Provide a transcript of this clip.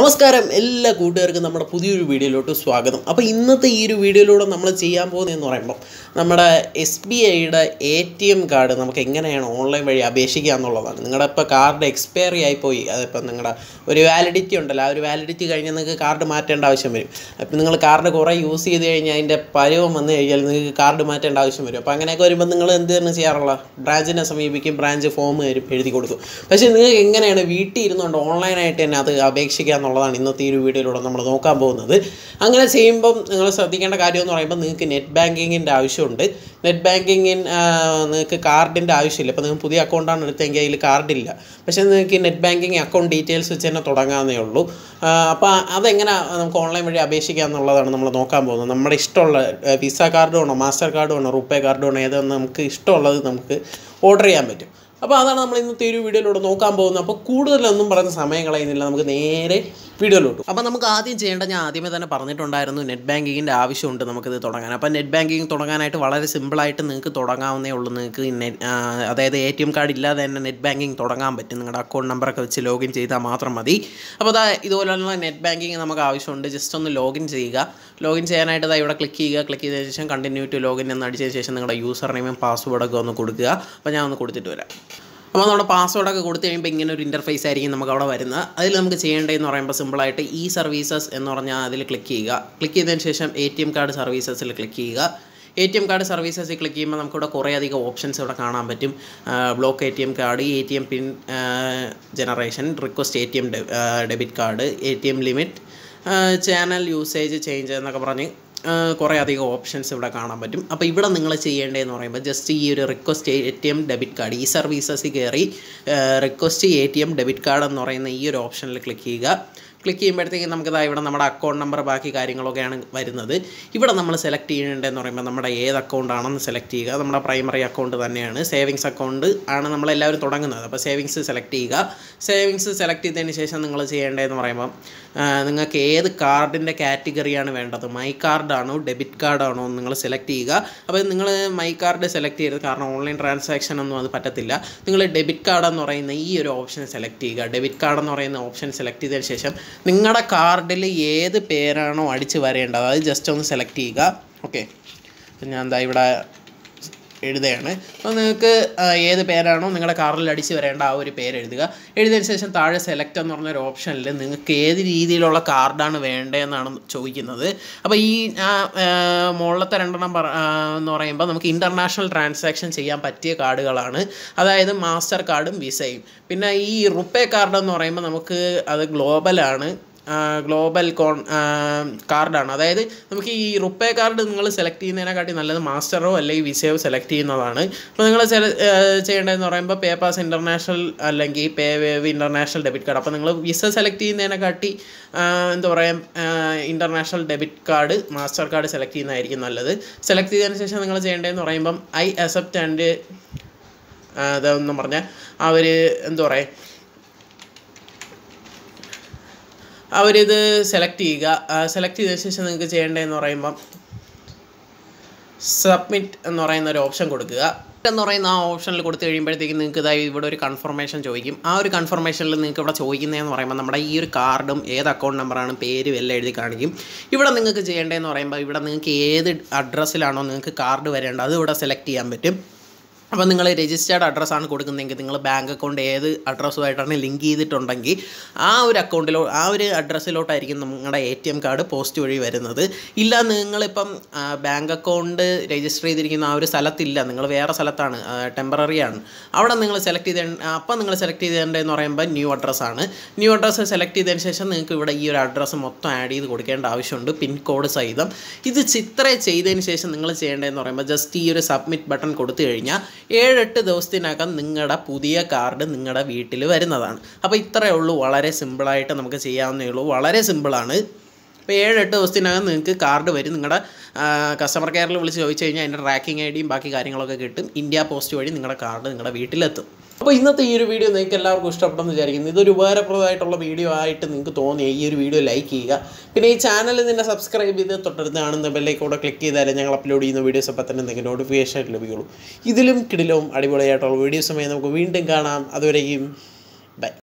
നമസ്കാരം എല്ലാ കൂട്ടുകാർക്കും നമ്മുടെ പുതിയൊരു വീഡിയോയിലോട്ട് സ്വാഗതം അപ്പോൾ ഇന്നത്തെ ഈ ഒരു വീഡിയോയിലൂടെ നമ്മൾ ചെയ്യാൻ പോകുന്നതെന്ന് പറയുമ്പോൾ നമ്മുടെ എസ് ബി ഐയുടെ എ ടി എം കാർഡ് നമുക്ക് എങ്ങനെയാണ് ഓൺലൈൻ വഴി അപേക്ഷിക്കുക എന്നുള്ളതാണ് നിങ്ങളുടെ ഇപ്പോൾ കാർഡ് എക്സ്പയറി ആയിപ്പോയി അതിപ്പോൾ നിങ്ങളുടെ ഒരു വാലിഡിറ്റി ഉണ്ടല്ലോ ആ ഒരു വാലിഡിറ്റി കഴിഞ്ഞ് നിങ്ങൾക്ക് കാർഡ് മാറ്റേണ്ട ആവശ്യം വരും അപ്പോൾ നിങ്ങൾ കാർഡ് കുറേ യൂസ് ചെയ്ത് കഴിഞ്ഞാൽ അതിൻ്റെ പരുവം വന്നു കഴിഞ്ഞാൽ നിങ്ങൾക്ക് കാർഡ് മാറ്റേണ്ട ആവശ്യം വരും അപ്പോൾ അങ്ങനെയൊക്കെ വരുമ്പോൾ നിങ്ങൾ എന്ത് തന്നെ ചെയ്യാറുള്ള ബ്രാഞ്ചിനെ സമീപിക്കും ബ്രാഞ്ച് ഫോം തരും എഴുതി കൊടുക്കും പക്ഷേ നിങ്ങൾക്ക് എങ്ങനെയാണ് വീട്ടിൽ ഇരുന്നുകൊണ്ട് ഓൺലൈനായിട്ട് തന്നെ അത് അപേക്ഷിക്കുക എന്നുള്ളതാണ് ഇന്നത്തെ ഈ ഒരു വീഡിയോയിലൂടെ നമ്മൾ നോക്കാൻ പോകുന്നത് അങ്ങനെ ചെയ്യുമ്പം നിങ്ങൾ ശ്രദ്ധിക്കേണ്ട കാര്യം എന്ന് പറയുമ്പോൾ നിങ്ങൾക്ക് നെറ്റ് ബാങ്കിങ്ങിൻ്റെ ആവശ്യമുണ്ട് നെറ്റ് ബാങ്കിങ്ങിൻ നിങ്ങൾക്ക് കാർഡിൻ്റെ ആവശ്യമില്ല ഇപ്പോൾ നിങ്ങൾ പുതിയ അക്കൗണ്ടാണ് എടുത്തെങ്കിൽ അതിൽ കാർഡില്ല പക്ഷേ നിങ്ങൾക്ക് നെറ്റ് ബാങ്കിങ് അക്കൗണ്ട് ഡീറ്റെയിൽസ് വെച്ച് തന്നെ തുടങ്ങാവുന്നേ ഉള്ളൂ അപ്പോൾ അതെങ്ങനെ നമുക്ക് ഓൺലൈൻ വഴി അപേക്ഷിക്കുക എന്നുള്ളതാണ് നമ്മൾ നോക്കാൻ പോകുന്നത് നമ്മുടെ ഇഷ്ടമുള്ള വിസ കാർഡ് വേണോ മാസ്റ്റർ കാർഡ് വേണോ റുപ്പേ കാർഡ് വേണോ ഏതെന്ന് നമുക്ക് ഇഷ്ടമുള്ളത് നമുക്ക് ഓർഡർ ചെയ്യാൻ പറ്റും അപ്പോൾ അതാണ് നമ്മൾ ഇന്നത്തെ ഒരു വീഡിയോയിലൂടെ നോക്കാൻ പോകുന്നത് അപ്പോൾ കൂടുതലൊന്നും പറയുന്ന സമയം കളയുന്നില്ല നമുക്ക് നേരെ വീഡിയോയിലോട്ട് അപ്പോൾ നമുക്ക് ആദ്യം ചെയ്യേണ്ട ഞാൻ ആദ്യമേ തന്നെ പറഞ്ഞിട്ടുണ്ടായിരുന്നു നെറ്റ് ബാങ്കിങ്ങിൻ്റെ ആവശ്യമുണ്ട് നമുക്കിത് തുടങ്ങാൻ അപ്പോൾ നെറ്റ് ബാങ്കിങ് തുടങ്ങാനായിട്ട് വളരെ സിമ്പിളായിട്ട് നിങ്ങൾക്ക് തുടങ്ങാവുന്നേ ഉള്ളൂ നിങ്ങൾക്ക് നെറ്റ് അതായത് എ ടി എം കാർഡ് ഇല്ലാതെ തന്നെ നെറ്റ് ബാങ്കിങ് തുടങ്ങാൻ പറ്റും നിങ്ങളുടെ അക്കൗണ്ട് നമ്പറൊക്കെ വെച്ച് ലോഗിൻ ചെയ്താൽ മാത്രം മതി അപ്പോൾ അതാ ഇതുപോലുള്ള നെറ്റ് ബാങ്കിങ് നമുക്ക് ആവശ്യമുണ്ട് ജസ്റ്റ് ഒന്ന് ലോഗിൻ ചെയ്യുക ലോഗിൻ ചെയ്യാനായിട്ട് ഇതാ ഇവിടെ ക്ലിക്ക് ചെയ്യുക ക്ലിക്ക് ചെയ്തതിന് ശേഷം കണ്ടിന്യൂ ടു ലോഗിൻ എന്ന് അടിച്ചതിന് ശേഷം നിങ്ങളുടെ യൂസർ നെയിമും പാസ്വേഡൊക്കെ ഒന്ന് കൊടുക്കുക അപ്പോൾ ഞാൻ ഒന്ന് കൊടുത്തിട്ട് വരാം അപ്പോൾ നമ്മുടെ പാസ്വേഡൊക്കെ കൊടുത്തു കഴിയുമ്പോൾ ഇങ്ങനെ ഒരു ഇൻ്റർഫേസ് ആയിരിക്കും നമുക്ക് അവിടെ വരുന്നത് അതിൽ നമുക്ക് ചെയ്യേണ്ടതെന്ന് പറയുമ്പോൾ സിമ്പിളായിട്ട് ഈ സർവീസസ് എന്ന് പറഞ്ഞാൽ അതിൽ ക്ലിക്ക് ചെയ്യുക ക്ലിക്ക് ചെയ്തതിന് ശേഷം എ ടി എം കാർഡ് സർവീസസിൽ ക്ലിക്ക് ചെയ്യുക എ ടി എം കാർഡ് സർവീസസിൽ ക്ലിക്ക് ചെയ്യുമ്പോൾ നമുക്കിവിടെ കുറേ അധികം ഓപ്ഷൻസ് ഇവിടെ കാണാൻ പറ്റും block A T M card A T M pin generation request A T M debit card A T M limit channel usage change എന്നൊക്കെ പറഞ്ഞ് കുറേ അധികം ഓപ്ഷൻസ് ഇവിടെ കാണാൻ പറ്റും അപ്പോൾ ഇവിടെ നിങ്ങൾ ചെയ്യേണ്ടതെന്ന് പറയുമ്പോൾ ജസ്റ്റ് ഈ ഒരു request A T M debit card ഈ സർവീസസിൽ കയറി request A T M debit card എന്ന് പറയുന്ന ഈ ഒരു ഓപ്ഷനിൽ ക്ലിക്ക് ചെയ്യുക ക്ലിക്ക് ചെയ്യുമ്പോഴത്തേക്കും നമുക്കിതാ ഇവിടെ നമ്മുടെ അക്കൗണ്ട് നമ്പർ ബാക്കി കാര്യങ്ങളൊക്കെയാണ് വരുന്നത് ഇവിടെ നമ്മൾ സെലക്ട് ചെയ്യേണ്ടതെന്ന് പറയുമ്പോൾ നമ്മുടെ ഏത് അക്കൗണ്ടാണെന്ന് സെലക്ട് ചെയ്യുക നമ്മുടെ പ്രൈമറി അക്കൗണ്ട് തന്നെയാണ് സേവിങ്സ് അക്കൗണ്ട് ആണ് നമ്മളെല്ലാവരും തുടങ്ങുന്നത് അപ്പോൾ സേവിങ്സ് സെലക്ട് ചെയ്യുക സേവിങ്സ് സെലക്ട് ചെയ്തതിന് ശേഷം നിങ്ങൾ ചെയ്യേണ്ടതെന്ന് പറയുമ്പോൾ നിങ്ങൾക്ക് ഏത് കാർഡിൻ്റെ കാറ്റഗറിയാണ് വേണ്ടത് മൈ കാർഡാണോ ഡെബിറ്റ് കാർഡാണോ എന്ന് നിങ്ങൾ സെലക്ട് ചെയ്യുക അപ്പോൾ നിങ്ങൾ മൈ കാർഡ് സെലക്ട് ചെയ്യരുത് കാരണം ഓൺലൈൻ ട്രാൻസാക്ഷൻ ഒന്നും അത് പറ്റത്തില്ല നിങ്ങൾ ഡെബിറ്റ് കാർഡ് എന്ന് പറയുന്ന ഈ ഒരു ഓപ്ഷൻ സെലക്ട് ചെയ്യുക ഡെബിറ്റ് കാർഡ് എന്ന് പറയുന്ന ഓപ്ഷൻ സെലക്ട് ചെയ്തതിന് ശേഷം നിങ്ങളുടെ കാർഡിൽ ഏത് പേരാണോ അടിച്ച് വരേണ്ടത് അത് ജസ്റ്റ് ഒന്ന് സെലക്ട് ചെയ്യുക ഓക്കെ ഞാൻ എന്താ ഇവിടെ എഴുതുകയാണ് അപ്പോൾ നിങ്ങൾക്ക് ഏത് പേരാണോ നിങ്ങളുടെ കാറിൽ അടിച്ച് വരേണ്ട ആ ഒരു പേര് എഴുതുക എഴുതിയതിന് ശേഷം താഴെ സെലക്ട് എന്ന് പറഞ്ഞൊരു ഓപ്ഷനിൽ നിങ്ങൾക്ക് ഏത് രീതിയിലുള്ള കാർഡാണ് വേണ്ടതെന്നാണ് ചോദിക്കുന്നത് അപ്പോൾ ഈ മുകളിലത്തെ രണ്ടെണ്ണം പറ എന്ന് പറയുമ്പോൾ നമുക്ക് ഇൻ്റർനാഷണൽ ട്രാൻസാക്ഷൻ ചെയ്യാൻ പറ്റിയ കാർഡുകളാണ് അതായത് മാസ്റ്റർ കാർഡും വിസയും പിന്നെ ഈ റുപ്പേ കാർഡ് എന്ന് പറയുമ്പോൾ നമുക്ക് അത് ഗ്ലോബലാണ് ഗ്ലോബൽ കോൺ കാർഡാണ് അതായത് നമുക്ക് ഈ റുപ്പേ കാർഡ് നിങ്ങൾ സെലക്ട് ചെയ്യുന്നതിനെക്കാട്ടി നല്ലത് മാസ്റ്ററോ അല്ലെങ്കിൽ വിസയോ സെലക്ട് ചെയ്യുന്നതാണ് അപ്പോൾ നിങ്ങൾ ചെയ്യേണ്ടതെന്ന് പറയുമ്പോൾ പേപ്പാസ് ഇൻ്റർനാഷണൽ അല്ലെങ്കിൽ payWave international debit card അപ്പോൾ നിങ്ങൾ വിസ സെലക്ട് ചെയ്യുന്നതിനെക്കാട്ടി എന്താ പറയുക international debit card Mastercard select ചെയ്യുന്നതായിരിക്കും നല്ലത് സെലക്ട് ചെയ്തതിന് ശേഷം നിങ്ങൾ ചെയ്യേണ്ടതെന്ന് പറയുമ്പം ഐ അക്സെപ്റ്റ് ആൻഡ് അതെന്ന് പറഞ്ഞാൽ അവർ എന്താ പറയുക അവരിത് സെലക്ട് ചെയ്യുക സെലക്ട് ചെയ്ത ശേഷം നിങ്ങൾക്ക് ചെയ്യേണ്ടതെന്ന് പറയുമ്പം സബ്മിറ്റ് എന്ന് പറയുന്ന ഒരു ഓപ്ഷൻ കൊടുക്കുക എന്ന് പറയുന്ന ആ ഓപ്ഷനിൽ കൊടുത്തു കഴിയുമ്പോഴത്തേക്കും നിങ്ങൾക്ക് ഇതായി ഇവിടെ ഒരു കൺഫർമേഷൻ ചോദിക്കും ആ ഒരു കൺഫർമേഷനിൽ നിങ്ങൾക്ക് ഇവിടെ ചോദിക്കുന്നതെന്ന് പറയുമ്പോൾ നമ്മുടെ ഈ ഒരു കാർഡും ഏത് അക്കൗണ്ട് നമ്പറാണ് പേരും എല്ലാം എഴുതി കാണിക്കും ഇവിടെ നിങ്ങൾക്ക് ചെയ്യേണ്ടതെന്ന് പറയുമ്പോൾ ഇവിടെ നിങ്ങൾക്ക് ഏത് അഡ്രസ്സിലാണോ നിങ്ങൾക്ക് കാർഡ് വരേണ്ടത് അത് ഇവിടെ സെലക്ട് ചെയ്യാൻ പറ്റും അപ്പോൾ നിങ്ങൾ രജിസ്റ്റേർഡ് അഡ്രസ്സാണ് കൊടുക്കുന്നതെങ്കിൽ നിങ്ങൾ ബാങ്ക് അക്കൗണ്ട് ഏത് അഡ്രസ്സുമായിട്ടാണ് ലിങ്ക് ചെയ്തിട്ടുണ്ടെങ്കിൽ ആ ഒരു അക്കൗണ്ടിലോ ആ ഒരു അഡ്രസ്സിലോട്ടായിരിക്കും നിങ്ങളുടെ A T M card post വഴി വരുന്നത് ഇല്ല നിങ്ങളിപ്പം ബാങ്ക് അക്കൗണ്ട് രജിസ്റ്റർ ചെയ്തിരിക്കുന്ന ആ ഒരു സ്ഥലത്തില്ല നിങ്ങൾ വേറെ സ്ഥലത്താണ് ടെമ്പററി ആണ് അവിടെ നിങ്ങൾ സെലക്ട് ചെയ്ത അപ്പം നിങ്ങൾ സെലക്ട് ചെയ്തേണ്ടതെന്ന് പറയുമ്പോൾ ന്യൂ അഡ്രസ്സാണ് ന്യൂ അഡ്രസ്സ് സെലക്ട് ചെയ്തതിന് ശേഷം നിങ്ങൾക്ക് ഇവിടെ ഈ ഒരു അഡ്രസ്സ് മൊത്തം ആഡ് ചെയ്ത് കൊടുക്കേണ്ട ആവശ്യമുണ്ട് പിൻകോഡ് സഹിതം ഇത് ചിത്ര ചെയ്തതിന് ശേഷം നിങ്ങൾ ചെയ്യേണ്ടതെന്ന് പറയുമ്പോൾ ജസ്റ്റ് ഈ ഒരു സബ്മിറ്റ് ബട്ടൺ കൊടുത്തു കഴിഞ്ഞാൽ ഏഴെട്ട് ദിവസത്തിനകം നിങ്ങളുടെ പുതിയ കാർഡ് നിങ്ങളുടെ വീട്ടിൽ വരുന്നതാണ് അപ്പോൾ ഇത്രയേ ഉള്ളൂ വളരെ സിമ്പിളായിട്ട് നമുക്ക് ചെയ്യാവുന്നേ ഉള്ളൂ വളരെ സിമ്പിളാണ് അപ്പോൾ ഏഴെട്ട് ദിവസത്തിനകം നിങ്ങൾക്ക് കാർഡ് വരും നിങ്ങളുടെ കസ്റ്റമർ കെയറിൽ വിളിച്ച് ചോദിച്ചു കഴിഞ്ഞാൽ അതിൻ്റെ ട്രാക്കിംഗ് ഐ ഡിയും ബാക്കി കാര്യങ്ങളൊക്കെ കിട്ടും ഇന്ത്യ പോസ്റ്റ് വഴി നിങ്ങളുടെ കാർഡ് നിങ്ങളുടെ വീട്ടിലെത്തും അപ്പോൾ ഇന്നത്തെ ഈ ഒരു വീഡിയോ നിങ്ങൾക്ക് എല്ലാവർക്കും ഇഷ്ടപ്പെട്ടെന്ന് വിചാരിക്കുന്നു ഇതൊരു ഉപകാരപ്രദമായിട്ടുള്ള വീഡിയോ ആയിട്ട് നിങ്ങൾക്ക് തോന്നിയ ഈ ഒരു വീഡിയോ ലൈക്ക് ചെയ്യുക പിന്നെ ഈ ചാനൽ നിന്നെ സബ്സ്ക്രൈബ് ചെയ്ത് തൊട്ടടുത്ത് കാണുന്ന ബെല്ലേക്ക് കൂടെ ക്ലിക്ക് ചെയ്താലേ ഞങ്ങൾ അപ്ലോഡ് ചെയ്യുന്ന വീഡിയോസ് അപ്പോൾ തന്നെ നിങ്ങൾക്ക് നോട്ടിഫിക്കേഷൻ ലഭിക്കുള്ളൂ ഇതിലും കിടിലവും അടിപൊളിയായിട്ടുള്ള വീഡിയോസുമായി നമുക്ക് വീണ്ടും കാണാം അതുവരെയും ബൈ